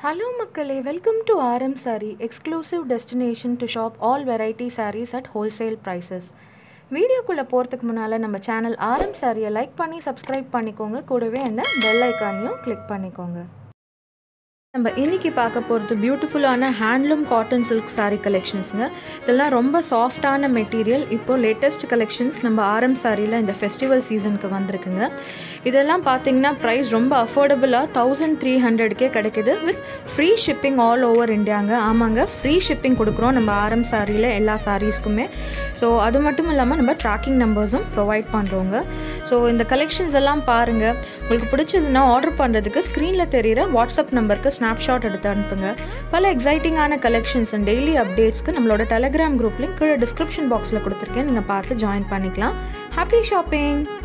hello மக்களே welcome to RM saree exclusive destination to shop all variety sarees at wholesale prices வீடியோக்குள்ளே போகிறதுக்கு முன்னால் நம்ம சேனல் ஆர்எம் சாரியை லைக் பண்ணி சப்ஸ்கிரைப் பண்ணிக்கோங்க கூடவே அந்த பெல் ஐக்கானையும் கிளிக் பண்ணிக்கோங்க நம்ம இன்னைக்கு பார்க்க போகிறது பியூட்டிஃபுல்லான ஹேண்ட்லூம் காட்டன் சில்க் saree கலெக்ஷன்ஸுங்க இதெல்லாம் ரொம்ப சாஃப்டான மெட்டீரியல் இப்போ லேட்டஸ்ட் கலெக்ஷன்ஸ் நம்ம ஆரம் சாரியில் இந்த ஃபெஸ்டிவல் சீசனுக்கு வந்திருக்குங்க இதெல்லாம் பார்த்தீங்கன்னா ப்ரைஸ் ரொம்ப அஃபோர்டபுளாக தௌசண்ட் த்ரீ ஹண்ட்ரட்கே கிடைக்குது with free shipping all over இந்தியாங்க ஆமாங்க ஃப்ரீ ஷிப்பிங் கொடுக்குறோம் நம்ம ஆரம் சாரியில் எல்லா சாரீஸ்க்குமே ஸோ அது மட்டும் இல்லாமல் நம்ம ட்ராக்கிங் நம்பர்ஸும் ப்ரொவைட் பண்ணுறோங்க ஸோ இந்த கலெக்ஷன்ஸ் எல்லாம் பாருங்கள் உங்களுக்கு பிடிச்சதுன்னா ஆர்டர் பண்ணுறதுக்கு ஸ்க்ரீனில் தெரிகிற வாட்ஸ்அப் நம்பருக்கு ஸ்னாப்ஷாட் எடுத்து அனுப்புங்க பல எக்ஸைட்டிங்கான கலெக்ஷன்ஸ் அண்ட் டெய்லி அப்டேட்ஸ்க்கு நம்மளோட டெலிகிராம் குரூப் லிங்க் கீழே டிஸ்கிரிப்ஷன் பாக்ஸில் கொடுத்துருக்கேன் நீங்கள் பார்த்து ஜாயின் பண்ணிக்கலாம் ஹாப்பி ஷாப்பிங்